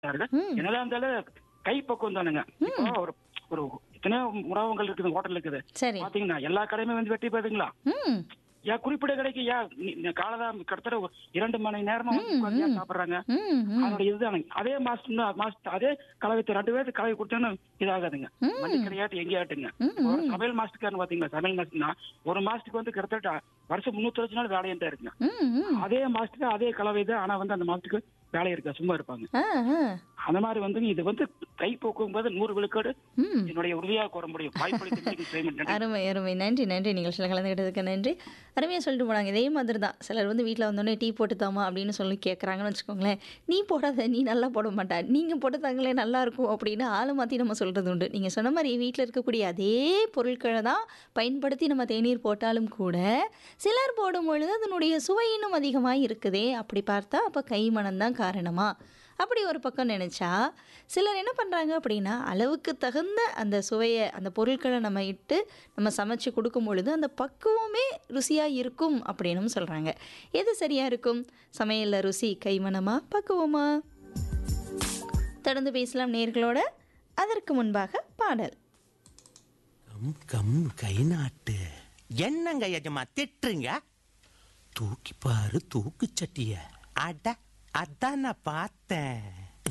இருக்கிறார்கள் ம். என்னதான் இருந்தாலும் கை பக்குவம் தானுங்க இப்போ ஒரு ஒரு எத்தனையோ உணவகங்கள் இருக்குது ஹோட்டல் இருக்குது சரி பாத்தீங்கன்னா எல்லா கடையுமே வந்து வெட்டி போகுதுங்களா ம் ஏன் குறிப்பிட்ட கடைக்கு ஏன் நீ- நீ காலதான் கிட்டத்தட்ட ஒரு இரண்டு மணி நேரமா வந்து ம், உட்கார்ந்து ஏன் ம். சாப்பிடுறாங்க ம் ம் அதோட இதுதானுங்க அதே மாஸ்டர் மாஸ்டர் அதே கலவை ரெண்டு பேருக்கு கலவை கொடுத்தோன்னு இதாகாதுங்க ம். மண்ணிக்கடையாட்டு எங்கேயாட்டுங்க ம், ஒரு சமையல் மாஸ்டர்காரன் பாத்தீங்களா சமையல் மாஸ்டர்னா ஒரு மாசத்துக்கு வந்து கிட்டத்தட்ட வருஷம் முன்னூத்தி அஞ்சு நாள் வேலையா இருக்குங்க ம் ம் அதே மாசத்துக்கு அதே கலவை தான் ஆனா வந்து அந்த மாசத்துக்கு வேலை இருக்கா சும்மா இருப்பாங்க ஆ ஆ அந்த மாதிரி வந்து இது வந்து கை போக்கும் போது நூறு விழுக்காடு ம் என்னுடைய உறுதியாக கூற முடியும் வாய்ப்பளித்து பேமெண்ட் அருமை அருமை நன்றி நன்றி நிகழ்ச்சியில் கலந்துக்கிட்டதுக்கு நன்றி அருமையாக சொல்லிட்டு போனாங்க இதே மாதிரி தான் சிலர் வந்து வீட்டில் வந்தோடனே டீ போட்டு தாமா அப்படின்னு சொல்லி கேட்குறாங்கன்னு வச்சுக்கோங்களேன் நீ போடாத நீ நல்லா போட மாட்டா நீங்கள் போட்டு தாங்களே நல்லா இருக்கும் அப்படின்னு ஆளை மாற்றி நம்ம சொல்கிறது உண்டு நீங்கள் சொன்ன மாதிரி வீட்டில் இருக்கக்கூடிய அதே பொருட்களை தான் பயன்படுத்தி நம்ம தேநீர் போட்டாலும் கூட சிலர் போடும் பொழுது அதனுடைய சுவை இன்னும் அதிகமாக இருக்குதே அப்படி பார்த்தா அப்போ கை மனம்தான் காரணமா அப்படி ஒரு பக்கம் நினச்சா சிலர் என்ன பண்ணுறாங்க அப்படின்னா அளவுக்கு தகுந்த அந்த சுவையை அந்த பொருட்களை நம்ம இட்டு நம்ம சமைச்சு கொடுக்கும் பொழுது அந்த பக்குவமே ருசியாக இருக்கும் அப்படின்னும் சொல்கிறாங்க எது சரியாக இருக்கும் சமையலில் ருசி கைமணமா பக்குவமா தொடர்ந்து பேசலாம் நேர்களோட அதற்கு முன்பாக பாடல் கம் கம் கை நாட்டு என்னங்க எஜமா திட்டுறீங்க தூக்கி பாரு தூக்கு சட்டிய அட அதான் நான் பார்த்தேன்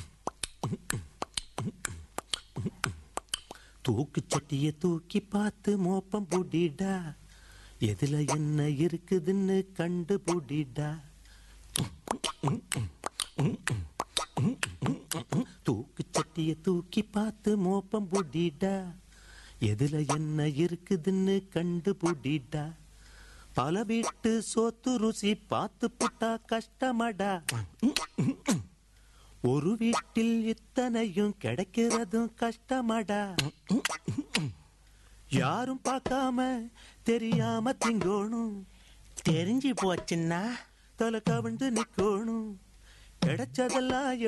தூக்கு சட்டிய தூக்கி பார்த்து மோப்பம் புடிடா எதுல என்ன இருக்குதுன்னு கண்டு புடிடா தூக்கு சட்டிய தூக்கி பார்த்து மோப்பம் புடிடா எதுல என்ன இருக்குதுன்னு கண்டு புடிடா பல வீட்டு சோத்து ருசி பார்த்து புட்டா கஷ்டமடா ஒரு வீட்டில் இத்தனையும் கிடைக்கிறதும் கஷ்டமடா யாரும் பார்க்காம தெரியாம திங்கோணும் தெரிஞ்சு போச்சுன்னா தலை கவிழ்ந்து நிக்கோணும் கிடைச்சதெல்லாம்